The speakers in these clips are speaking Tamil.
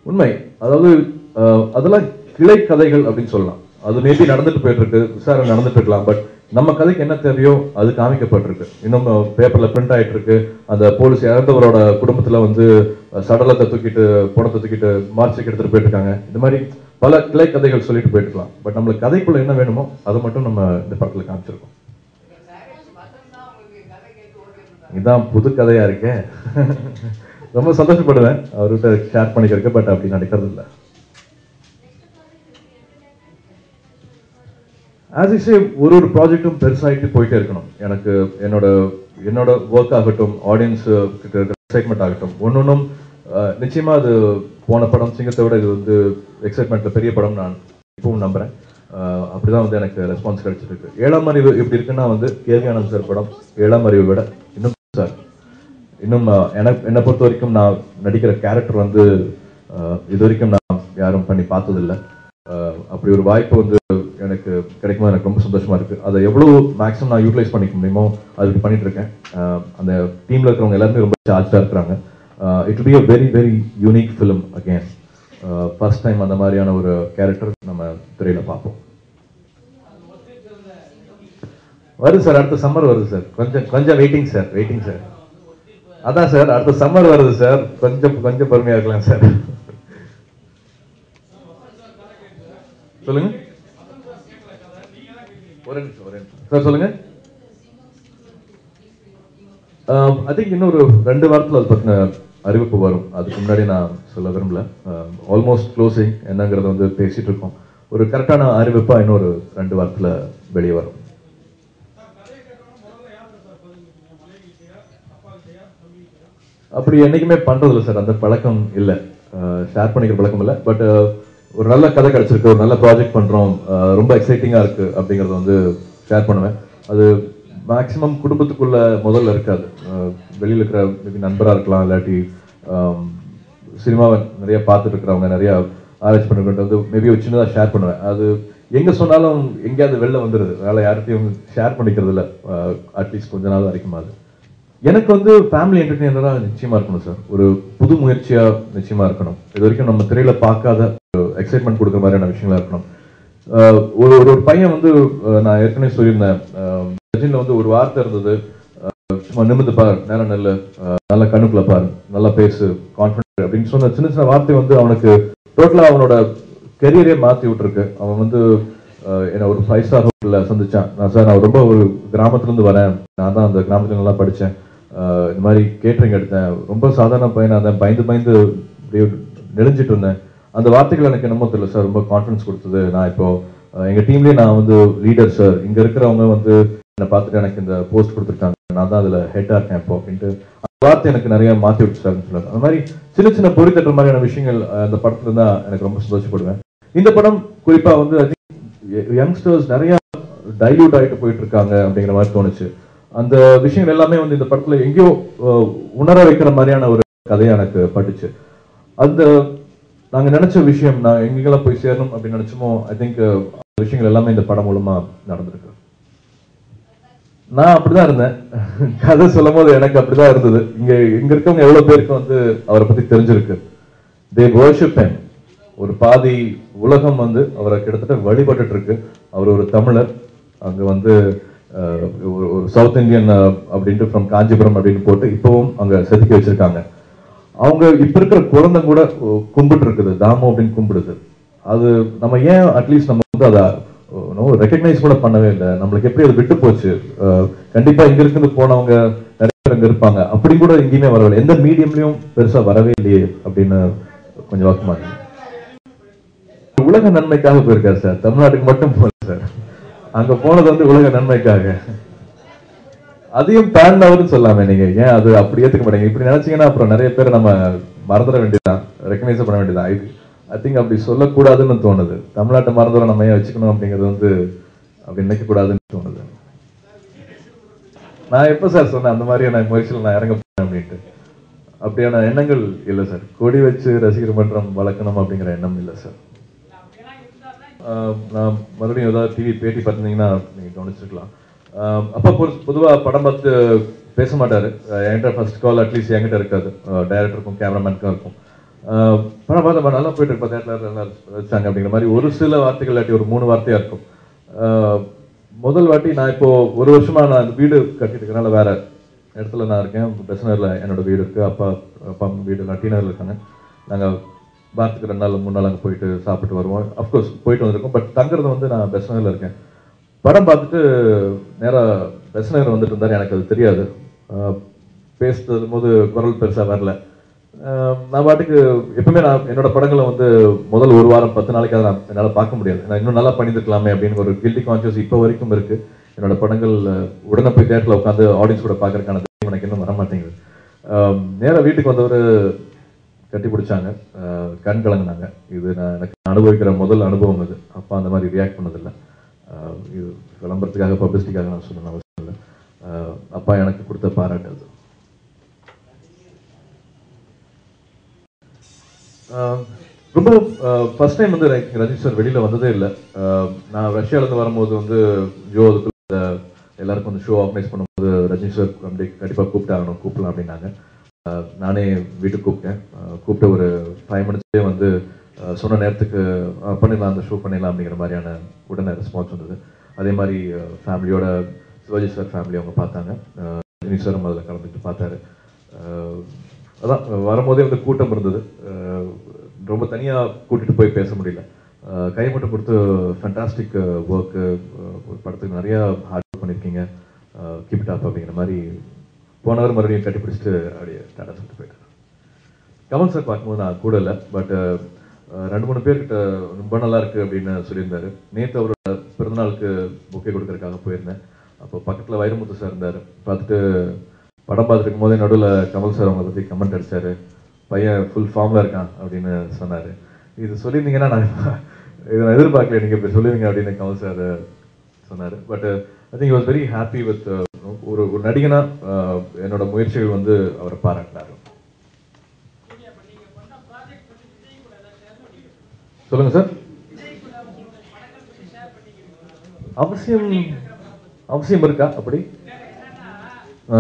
உண்மை அதாவது அஹ், அதெல்லாம் கிளை கதைகள் அப்படின்னு சொல்லலாம் அது மேபி நடந்துட்டு போயிட்டு இருக்கு விசாரணை நடந்துட்டு இருக்கலாம் பட் நம்ம கதைக்கு என்ன தேவையோ அது காமிக்கப்பட்டிருக்கு இன்னும் பேப்பர்ல பிரிண்ட் ஆயிட்டு இருக்கு அந்த போலீஸ் இறந்தவரோட குடும்பத்துல வந்து அஹ், சடலத்தை தூக்கிட்டு பணத்தை தூக்கிட்டு மார்ச்சுக்கு எடுத்துட்டு போயிட்டு இருக்காங்க இந்த மாதிரி பல கிளை கதைகள் சொல்லிட்டு போயிட்டு இருக்கலாம் பட் நம்மளுக்கு கதைக்குள்ள என்ன வேணுமோ அதை மட்டும் நம்ம இந்த படத்துல காமிச்சிருக்கோம் இதான் புது கதையா இருக்கே ரொம்ப சந்தோஷப்படுவேன் அவர்கிட்ட ஷேர் பண்ணிக்கிறதுக்கு பட் அப்படி நடக்கிறது இல்லை ஆஸ் இஸ் ஒரு ஒரு ப்ராஜெக்ட்டும் பெருசாகிட்டு போயிட்டே இருக்கணும் எனக்கு என்னோட என்னோட ஒர்க் ஆகட்டும் ஆடியன்ஸ் கிட்ட இருக்கிற எக்ஸைட்மெண்ட் ஆகட்டும் ஒன்னொன்னும் நிச்சயமா அது போன படம் சிங்கத்தை விட இது வந்து எக்ஸைட்மெண்ட்ல பெரிய படம் நான் இப்பவும் நம்புறேன் அஹ், அப்படிதான் வந்து எனக்கு ரெஸ்பான்ஸ் கிடைச்சிருக்கு ஏழாம் அறிவு எப்படி இருக்குன்னா வந்து கேவி ஆனந்த் சார் படம் ஏழாம் அறிவை விட இன்னும் சார் இன்னும் அஹ், எனக்கு என்னை பொறுத்த வரைக்கும் நான் நடிக்கிற கேரக்டர் வந்து அஹ், இது வரைக்கும் நான் யாரும் பண்ணி பார்த்ததில்லை அஹ், அப்படி ஒரு வாய்ப்பு வந்து எனக்கு கிடைக்கும்போது எனக்கு ரொம்ப சந்தோஷமா இருக்கு அதை எவ்வளவு மேக்ஸிமம் நான் யூட்டிலைஸ் பண்ணிக்க முடியுமோ அதுக்கு பண்ணிட்டு இருக்கேன் அஹ், அந்த டீம்ல இருக்கிறவங்க எல்லாருமே ரொம்ப சார்ஜா இருக்கிறாங்க it be a very very unique film again first time அந்த மாதிரியான ஒரு கேரக்டர் நம்ம திரையில பார்ப்போம் வருது சார் அடுத்த சம்மர் வருது சார் கொஞ்சம் கொஞ்சம் வெயிட்டிங் சார் வெயிட்டிங் சார் அதான் சார் அடுத்த சம்மர் வருது சார் கொஞ்சம் கொஞ்சம் பொறுமையா இருக்கலாம் சார் சொல்லுங்க ஒரு நிமிஷம் ஒரு நிமிஷம் சார் சொல்லுங்க ஐ திங்க் இன்னொரு ரெண்டு வாரத்தில் அது பற்றின அறிவிப்பு வரும் அதுக்கு முன்னாடி நான் சொல்ல விரும்பல ஆல்மோஸ்ட் க்ளோசிங் என்னங்கிறத வந்து பேசிட்டு இருக்கோம் ஒரு கரெக்டான அறிவிப்பா இன்னொரு ரெண்டு வாரத்தில் வெளியே வரும் அப்படி என்னைக்குமே பண்றதில்ல சார் அந்த பழக்கம் இல்லை ஷேர் பண்ணிக்கிற பழக்கம் இல்லை பட் ஒரு நல்ல கதை கிடைச்சிருக்கு ஒரு நல்ல ப்ராஜெக்ட் பண்றோம் அஹ், ரொம்ப எக்ஸைட்டிங்கா இருக்கு அப்படிங்கறத வந்து ஷேர் பண்ணுவேன் அது மேக்ஸிமம் குடும்பத்துக்குள்ள முதல்ல இருக்காது அஹ், வெளியில இருக்கிற maybe நண்பரா இருக்கலாம் இல்லாட்டி ஆம், சினிமாவை நிறைய பார்த்துட்டு இருக்கிறவங்க நிறைய ஆராய்ச்சி பண்ணிட்டு வந்து மேபி ஒரு சின்னதாக ஷேர் பண்ணுவேன் அது எங்க சொன்னாலும் எங்கேயாவது வெளில வந்துடுது வேலை யார்கிட்டயும் ஷேர் பண்ணிக்கிறது இல்லை அட்லீஸ்ட் கொஞ்ச நாள் வரைக்கும் அது எனக்கு வந்து ஃபேமிலி என்டர்டெய்னரா நிச்சயமா இருக்கணும் சார் ஒரு புது முயற்சியா நிச்சயமா இருக்கணும் இது வரைக்கும் நம்ம திரையில பார்க்காத எக்ஸைட்மெண்ட் கொடுக்குற மாதிரியான விஷயங்களா இருக்கணும் அஹ் ஒரு ஒரு ஒரு பையன் வந்து அஹ் நான் ஏற்கனவே சொல்லியிருந்தேன் அஹ் ரஜினில வந்து ஒரு வார்த்தை இருந்தது அஹ் சும்மா நிமிந்து பார் நேரம் நெல்லு அஹ் நல்ல கண்ணுக்குள்ள பார் நல்லா பேசு கான்ஃபிடன்ட் அப்படின்னு சொன்ன சின்ன சின்ன வார்த்தை வந்து அவனுக்கு டோட்டலா அவனோட கெரியரே மாத்தி விட்டுருக்கு அவன் வந்து அஹ் என்ன ஒரு ஃபைவ் ஸ்டார் ஹோட்டல்ல சந்திச்சான் நான் சார் நான் ரொம்ப ஒரு கிராமத்துல இருந்து வரேன் நான் தான் அந்த கிராமத்துல நல்லா படிச்சேன் அஹ் இந்த மாதிரி கேட்டரிங் எடுத்தேன் ரொம்ப சாதாரண பையனா இருந்தேன் பயந்து பயந்து அப்படியே நெளிஞ்சிட்டு இருந்தேன் அந்த வார்த்தைகள் எனக்கு என்னமோ தெரியல சார் ரொம்ப கான்ஃபிடன்ஸ் கொடுத்தது நான் இப்போ அஹ் எங்க டீம்லயே நான் வந்து லீடர் சார் இங்க இருக்கிறவங்க வந்து என்னை பார்த்துட்டு எனக்கு இந்த போஸ்ட் கொடுத்துருக்காங்க நான் தான் அதுல ஹெட்டா இருக்கேன் இப்போ அப்படின்ட்டு அந்த வார்த்தை எனக்கு நிறைய மாத்தி விட்டு சார் சொல்லுவாங்க அந்த மாதிரி சின்ன சின்ன பொறி தட்டுற மாதிரியான விஷயங்கள் அஹ் அந்த படத்துல இருந்தா எனக்கு ரொம்ப சந்தோஷப்படுவேன் இந்த படம் குறிப்பா வந்து யங்ஸ்டர்ஸ் நிறைய டைல்யூட் ஆயிட்டு போயிட்டு இருக்காங்க அப்படிங்கிற மாதிரி தோணுச்சு அந்த விஷயங்கள் எல்லாமே வந்து இந்த படத்துல எங்கேயோ அஹ், உணர வைக்கிற மாதிரியான ஒரு கதையா எனக்கு பட்டுச்சு அந்த நாங்க நினைச்ச விஷயம் நான் எங்கெங்கெல்லாம் போய் சேரணும் அப்படின்னு நினைச்சோமோ ஐ திங்க் விஷயங்கள் எல்லாமே இந்த படம் மூலமா நடந்திருக்கு நான் அப்படிதான் இருந்தேன் கதை சொல்லும் போது எனக்கு அப்படிதான் இருந்தது இங்க இங்க இருக்கவங்க எவ்வளவு பேருக்கு வந்து அவரை பத்தி தெரிஞ்சிருக்கு தே worship him ஒரு பாதி உலகம் வந்து அவரை கிட்டத்தட்ட வழிபட்டுட்டு இருக்கு அவர் ஒரு தமிழர் அங்க வந்து அஹ், ஒரு ஒரு சவுத் இந்தியன் அப்படின்ட்டு ஃப்ரம் காஞ்சிபுரம் அப்படின்னு போட்டு இப்பவும் அங்க செதுக்கி வச்சிருக்காங்க அவங்க இப்ப இருக்கிற குழந்தை கூட கும்பிட்டு இருக்குது தாமோ அப்படின்னு கும்பிடுது அது நம்ம ஏன் அட்லீஸ்ட் நம்ம வந்து அதை ரெக்கக்னைஸ் கூட பண்ணவே இல்லை நம்மளுக்கு எப்படி அது விட்டு போச்சு அஹ், கண்டிப்பா இங்க இருந்து போனவங்க நிறைய பேர் அங்க இருப்பாங்க அப்படி கூட எங்கேயுமே வரவில்லை எந்த மீடியம்லயும் பெருசா வரவே இல்லையே அப்படின்னு கொஞ்சம் வாக்கமா இருக்கு உலக நன்மைக்காக போயிருக்காரு சார் தமிழ்நாட்டுக்கு மட்டும் போல சார் அங்க போனது வந்து உலக நன்மைக்காக அதையும் தாண்டவர்னு சொல்லாமே நீங்க ஏன் அது அப்படி ஏத்துக்க மாட்டீங்க இப்படி நினைச்சீங்கன்னா அப்புறம் நிறைய பேர் நம்ம மறந்துட வேண்டியதுதான் ரெக்கனைஸ் பண்ண வேண்டியதுதான் இது ஐ திங்க் அப்படி சொல்லக்கூடாதுன்னு தோணுது தமிழ்நாட்டை மறந்துட நம்ம ஏன் வச்சுக்கணும் அப்படிங்கிறது வந்து அப்படி நினைக்க கூடாதுன்னு தோணுது நான் எப்ப சார் சொன்னேன் அந்த மாதிரியான முயற்சியில் நான் இறங்க போறேன் அப்படின்ட்டு அப்படியான எண்ணங்கள் இல்லை சார் கொடி வச்சு ரசிகர் மன்றம் வளர்க்கணும் அப்படிங்கிற எண்ணம் இல்லை சார் ஆஹ் நான் மறுபடியும் ஏதாவது டிவி பேட்டி பார்த்திருந்தீங்கன்னா நீங்க கவனிச்சிருக்கலாம் ஆஹ் அப்பா பொது- பொதுவா படம் பார்த்து பேச மாட்டாரு ஆஹ் என்கிட்ட ஃபர்ஸ்ட் கால் அட்லீஸ்ட் என்கிட்ட இருக்காது டைரக்டருக்கும் கேமராமேனுக்கும் இருக்கும் ஆஹ் படம் பார்த்தா நல்லா போயிட்டு இருக்கு தேட்டரில் நல்லா வச்சாங்க அப்படிங்கிற மாதிரி ஒரு சில வார்த்தைகள் இல்லாட்டி ஒரு மூணு வார்த்தையா இருக்கும் ஆஹ் முதல் வாட்டி நான் இப்போ ஒரு வருஷமா நான் இந்த வீடு கட்டிட்டு இருக்கனால வேற இடத்துல நான் இருக்கேன் பெசனரில் என்னோட வீடு இருக்கு அப்பா அப்பா அம்மா வீடு எல்லாம் டீனரில் இருக்காங்க நாங்கள் வாரத்துக்கு ரெண்டு நாள் மூணு நாள் அங்கே போயிட்டு சாப்பிட்டு வருவோம் அஃப்கோர்ஸ் போயிட்டு வந்திருக்கோம் பட் தங்குறது வந்து நான் பெசனரில் இருக்கேன் படம் பார்த்துட்டு நேராக பெசனகர் வந்துட்டு இருந்தார் எனக்கு அது தெரியாது ஆஹ் பேசுறது போது குரல் பெருசாக வரல ஆஹ் நான் பாட்டுக்கு எப்பவுமே நான் என்னோட படங்களை வந்து முதல் ஒரு வாரம் பத்து நாளைக்காக நான் என்னால் பார்க்க முடியாது நான் இன்னும் நல்லா பண்ணியிருக்கலாமே அப்படின்னு ஒரு கில்டி கான்சியஸ் இப்போ வரைக்கும் இருக்கு என்னோட படங்கள் ஆஹ் உடனே போய் தேட்டரில் உட்காந்து ஆடியன்ஸ் கூட பார்க்கறதுக்கான தைரியம் எனக்கு இன்னும் வர மாட்டேங்குது ஆஹ் நேரா வீட்டுக்கு வந்தவர் கட்டி பிடிச்சாங்க ஆஹ் கண் கலங்கினாங்க இது நான் எனக்கு அனுபவிக்கிற முதல் அனுபவம் இது அப்பா அந்த மாதிரி ரியாக்ட் பண்ணதில்லை ஆஹ் இது விளம்பரத்துக்காக பப்ளிசிட்டிக்காக நான் சொல்லணும் அவசியம் இல்லை ஆஹ் அப்பா எனக்கு கொடுத்த பாராட்டு அது ஆஹ் ரொம்ப ஃபர்ஸ்ட் டைம் வந்து எனக்கு ரஜினி சார் வெளியில வந்ததே இல்லை நான் ரஷ்யால இருந்து வரும்போது வந்து ஜோ அதுக்குள்ள இந்த எல்லாருக்கும் வந்து ஷோ ஆர்கனைஸ் பண்ணும்போது ரஜினி சார் அப்படி கண்டிப்பாக கூப்பிட்டாகணும் கூப்பிடலாம் அப்படின்னாங்க ஆஹ் நானே வீட்டுக்கு கூப்பிட்டேன் ஆஹ் கூப்பிட்டு ஒரு ஃபைவ் மினிட்ஸ்லேயே வந்து ஆஹ் சொன்ன நேரத்துக்கு ஆஹ் பண்ணிடலாம் அந்த ஷோ பண்ணிடலாம் அப்படிங்கிற மாதிரியான உடனே ரெஸ்பான்ஸ் வந்தது அதே மாதிரி ஃபேமிலியோட சிவாஜி சார் ஃபேமிலி அவங்க பார்த்தாங்க ஆஹ் ரஜினி சாரும் அதில் கலந்துட்டு பார்த்தாரு ஆஹ் அதான் வரும்போதே வந்து கூட்டம் இருந்தது ஆஹ் ரொம்ப தனியாக கூட்டிட்டு போய் பேச முடியல ஆஹ் கை மட்டும் கொடுத்து ஃபண்டாஸ்டிக் ஒர்க்கு ஒரு படத்துக்கு நிறையா ஹார்ட் ஒர்க் பண்ணியிருக்கீங்க கீப் டாப் அப்படிங்கிற மாதிரி போனவர் மறுபடியும் கட்டி பிடிச்சிட்டு அப்படியே டாடா சொல்லிட்டு போயிட்டார் கமல் சார் பார்க்கும்போது நான் கூட இல்லை பட் ரெண்டு மூணு பேர்கிட்ட ரொம்ப நல்லா இருக்கு அப்படின்னு சொல்லியிருந்தாரு நேற்று அவரோட பிறந்தநாளுக்கு புக்கே கொடுக்கறதுக்காக போயிருந்தேன் அப்போ பக்கத்தில் வைரமுத்து சார் இருந்தார் பார்த்துட்டு படம் பார்த்துட்டு இருக்கும்போதே நடுவில் கமல் சார் அவங்களை பற்றி கமெண்ட் அடிச்சாரு பையன் ஃபுல் ஃபார்மில் இருக்கான் அப்படின்னு சொன்னார் இது சொல்லியிருந்தீங்கன்னா நான் இதை நான் எதிர்பார்க்கல நீங்கள் இப்படி சொல்லுவீங்க அப்படின்னு கமல் சார் சொன்னார் but I think was very happy with ஒரு ஒரு நடிகனா அஹ், என்னோட முயற்சிகள் வந்து அவரை பாராட்டினார் சொல்லுங்க சார் அவசியம் அவசியம் இருக்கா அப்படி ஆ.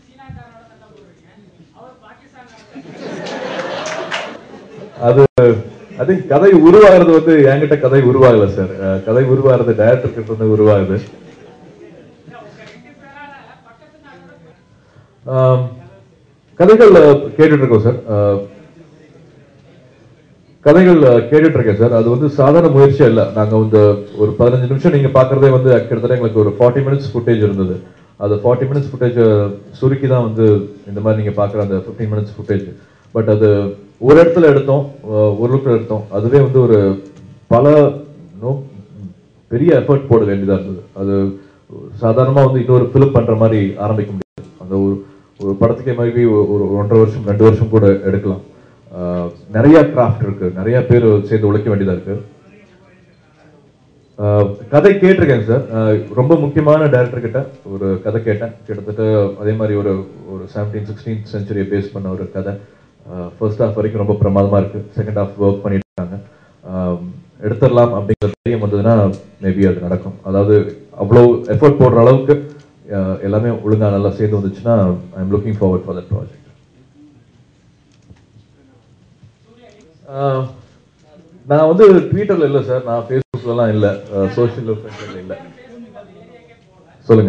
அது ஐ திங்க் கதை உருவாகிறது வந்து என்கிட்ட கதை உருவாகல சார் அஹ், கதை உருவாகிறது டைரக்டர் கிட்ட இருந்து உருவாகுது ஆம், கதைகள் அஹ், கேட்டுட்டு இருக்கோம் சார் அஹ், கதைகள் அஹ், கேட்டுட்டு இருக்கேன் சார் அது வந்து சாதாரண முயற்சியா இல்ல நாங்க வந்து ஒரு பதினஞ்சு நிமிஷம் நீங்க பாக்குறதே வந்து கிட்டத்தட்ட எங்களுக்கு ஒரு ஃபார்ட்டி மினிட்ஸ் ஃபுட்டேஜ் இருந்தது அது ஃபார்ட்டி மினிட்ஸ் ஃபுட்டேஜ் சுருக்கி தான் வந்து இந்த மாதிரி நீங்க பாக்குற அந்த ஃபிஃப்டீன் மினிட்ஸ் ஃபுட்டேஜ் பட் அது ஒரு இடத்துல எடுத்தோம் அஹ், ஒரு இடத்துல எடுத்தோம் அதுவே வந்து ஒரு பல no- பெரிய எஃபர்ட் போட வேண்டியதா இருந்தது அது சாதாரணமா வந்து இன்னொரு ஃபிலிம் பண்ற மாதிரி ஆரம்பிக்க முடியாது அந்த ஒரு ஒரு படத்துக்கே மேபி ஒரு ஒன்றரை வருஷம் ரெண்டு வருஷம் கூட எடுக்கலாம் ஆஹ் நிறைய கிராஃப்ட் இருக்கு நிறைய பேர் சேர்ந்து உழைக்க வேண்டியதா இருக்கு ஆஹ் கதை கேட்டிருக்கேன் சார் ஆஹ் ரொம்ப முக்கியமான டைரக்டர் கிட்ட ஒரு கதை கேட்டேன் கிட்டத்தட்ட அதே மாதிரி ஒரு ஒரு செவன்டீன் சிக்ஸ்டீன் செஞ்சுரியை பேஸ் பண்ண ஒரு கதை ஃபர்ஸ்ட் ஹாஃப் வரைக்கும் ரொம்ப பிரமாதமா இருக்கு செகண்ட் ஹாஃப் ஒர்க் பண்ணிட்டு இருக்காங்க ஆஹ் எடுத்துடலாம் அப்படிங்கிற தைரியம் வந்ததுன்னா மேபி அது நடக்கும் அதாவது அவ்வளோ எஃபோர்ட் போடுற அளவுக்கு ஆஹ் எல்லாமே ஒழுங்கா நல்லா சேர்ந்து வந்துச்சுன்னா I am looking forward for that project நான் வந்து ட்விட்டர்ல இல்ல சார் நான் ஃபேஸ்புக்லலாம் இல்ல சோஷியல் மீடியால இல்ல சொல்லுங்க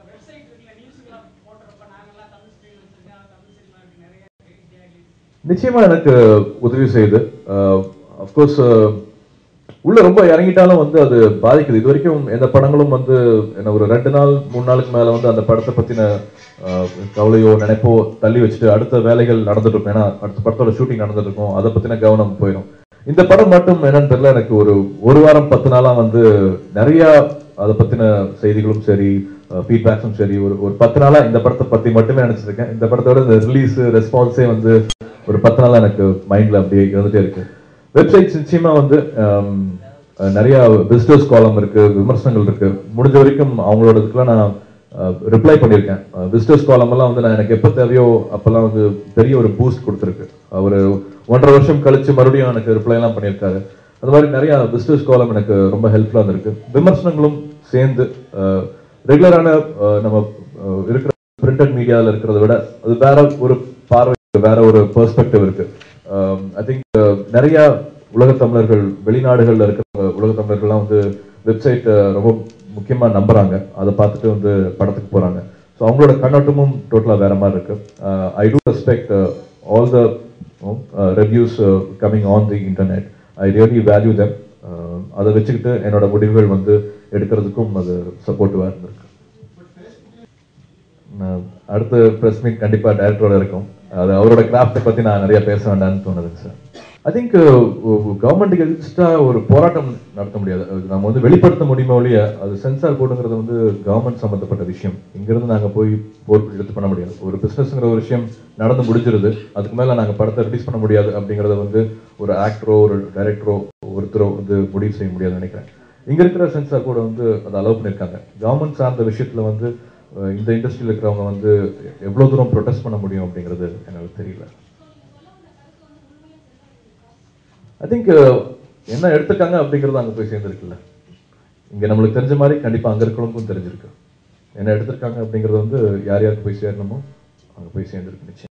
நிச்சயமா எனக்கு உதவி செய்யுது அஃப்கோர்ஸ் உள்ள ரொம்ப இறங்கிட்டாலும் வந்து அது பாதிக்குது இது வரைக்கும் எந்த படங்களும் வந்து என்ன ஒரு ரெண்டு நாள் மூணு நாளுக்கு மேல வந்து அந்த படத்தை பத்தின அஹ், கவலையோ நினைப்போ தள்ளி வச்சுட்டு அடுத்த வேலைகள் நடந்துட்டு இருக்கும் ஏன்னா அடுத்த படத்தோட ஷூட்டிங் நடந்துட்டு இருக்கும் அதை பத்தின கவனம் போயிடும் இந்த படம் மட்டும் என்னன்னு தெரியல எனக்கு ஒரு ஒரு வாரம் பத்து நாளா வந்து நிறைய அதை பத்தின செய்திகளும் சரி ஃபீட்பேக்ஸும் சரி ஒரு ஒரு பத்து நாளா இந்த படத்தை பத்தி மட்டுமே நினைச்சிருக்கேன் இந்த படத்தோட இந்த ரிலீஸ் ரெஸ்பான்ஸே வந்து ஒரு பத்து நாளா எனக்கு மைண்ட்ல அப்படியே இருந்துட்டே இருக்கு வெப்சைட்ஸ் நிச்சயமா வந்து ஆம், அஹ், நிறைய விசிட்டர்ஸ் காலம் இருக்கு விமர்சனங்கள் இருக்கு முடிஞ்ச வரைக்கும் அவங்களோட இதுக்கெல்லாம் நான் ரிப்ளை பண்ணியிருக்கேன் விசிட்டர்ஸ் காலம் எல்லாம் வந்து நான் எனக்கு எப்போ தேவையோ அப்பெல்லாம் வந்து பெரிய ஒரு பூஸ்ட் கொடுத்துருக்கு ஒரு ஒன்றரை வருஷம் கழிச்சு மறுபடியும் எனக்கு ரிப்ளை எல்லாம் பண்ணியிருக்காரு அந்த மாதிரி நிறைய விசிட்டர்ஸ் காலம் எனக்கு ரொம்ப ஹெல்ப்ஃபுல்லாக இருந்திருக்கு விமர்சனங்களும் சேர்ந்து ரெகுலரான நம்ம அஹ், இருக்கிற பிரிண்டட் மீடியாவில் இருக்கிறத விட அது வேற ஒரு பார்வை வேற ஒரு பெர்ஸ்பெக்டிவ் இருக்கு ஐ திங்க் நிறைய உலக தமிழர்கள் வெளிநாடுகளில் இருக்கிற உலக தமிழர்கள்லாம் வந்து வெப்சைட் ரொம்ப முக்கியமா நம்புறாங்க அதை பார்த்துட்டு வந்து படத்துக்கு போறாங்க ஸோ அவங்களோட கண்ணோட்டமும் டோட்டலா வேற மாதிரி இருக்கு I do respect all the reviews coming on the internet I really value them அதை வச்சுக்கிட்டு என்னோட முடிவுகள் வந்து எடுக்கிறதுக்கும் அது சப்போர்ட்டிவாக இருந்திருக்கு நான் அடுத்த ப்ரெஸ் மீட் கண்டிப்பாக டைரக்டரோட இருக்கும் அது அவரோட கிராஃப்டை பற்றி நான் நிறைய பேச வேண்டாம்னு தோணுதுங்க சார் ஐ திங்க் கவர்மெண்ட்டுக்கு எதிர்ஸ்டாக ஒரு போராட்டம் நடத்த முடியாது அது நம்ம வந்து வெளிப்படுத்த முடியுமே ஒழிய அது சென்சார் போர்டுங்கிறது வந்து கவர்மெண்ட் சம்மந்தப்பட்ட விஷயம் இங்கிருந்து நாங்கள் போய் போர் எடுத்து பண்ண முடியாது ஒரு பிஸ்னஸ்ங்கிற ஒரு விஷயம் நடந்து முடிஞ்சிருது அதுக்கு மேலே நாங்கள் படத்தை ரிலீஸ் பண்ண முடியாது அப்படிங்கிறத வந்து ஒரு ஆக்டரோ ஒரு டைரக்டரோ ஒருத்தரோ வந்து முடிவு செய்ய முடியாதுன்னு நினைக்கிறேன் இங்க இருக்கிற சென்சார் கூட வந்து அதை அலோவ் பண்ணியிருக்காங்க கவர்மெண்ட் சார்ந்த விஷயத்துல வந்து அஹ், இந்த இண்டஸ்ட்ரியில் இருக்கிறவங்க வந்து எவ்வளவு தூரம் ப்ரொடெஸ்ட் பண்ண முடியும் அப்படிங்கிறது எனக்கு தெரியல ஐ திங்க் என்ன எடுத்துக்காங்க அப்படிங்கிறது அங்க போய் சேர்ந்துருக்குல்ல இங்க நம்மளுக்கு தெரிஞ்ச மாதிரி கண்டிப்பா அங்க இருக்கிறவங்களுக்கும் தெரிஞ்சிருக்கு என்ன எடுத்திருக்காங்க அப்படிங்கிறது வந்து யார் யாருக்கு போய் சேரணுமோ அங்க போய் சேர்ந்துருக்கு நிச்சயம்